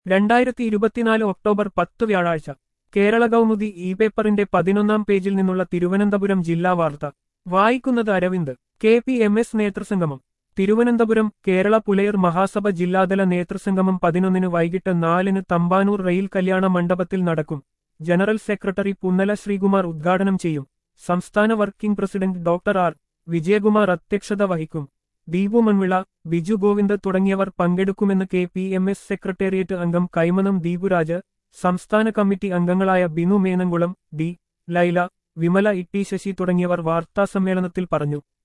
രണ്ടായിരത്തി ഇരുപത്തിനാല് ഒക്ടോബർ പത്ത് വ്യാഴാഴ്ച കേരള കൗമുദി ഇ പേപ്പറിന്റെ പതിനൊന്നാം പേജിൽ നിന്നുള്ള തിരുവനന്തപുരം ജില്ലാ വാർത്ത വായിക്കുന്നത് Aravind K P M S നേതൃസംഗമം തിരുവനന്തപുരം കേരള പുലയർ മഹാസഭ ജില്ലാതല നേതൃസംഗമം പതിനൊന്നിന് വൈകിട്ട് നാലിന് തമ്പാനൂർ റെയിൽ കല്യാണ മണ്ഡപത്തിൽ നടക്കും ജനറൽ സെക്രട്ടറി പുന്നല ശ്രീകുമാർ ഉദ്ഘാടനം ചെയ്യും സംസ്ഥാന working president doctor R Vijayakumar അധ്യക്ഷത വഹിക്കും ദീപു മൺവിള ബിജു ഗോവിന്ദ് തുടങ്ങിയവർ പങ്കെടുക്കുമെന്ന് K P M S secretariat അംഗം കൈമനം ദീപുരാജ് സംസ്ഥാന കമ്മിറ്റി അംഗങ്ങളായ ബിനു മേനംകുളം ഡി ലൈല വിമല ഇട്ടി ശശി തുടങ്ങിയവർ വാർത്താസമ്മേളനത്തിൽ പറഞ്ഞു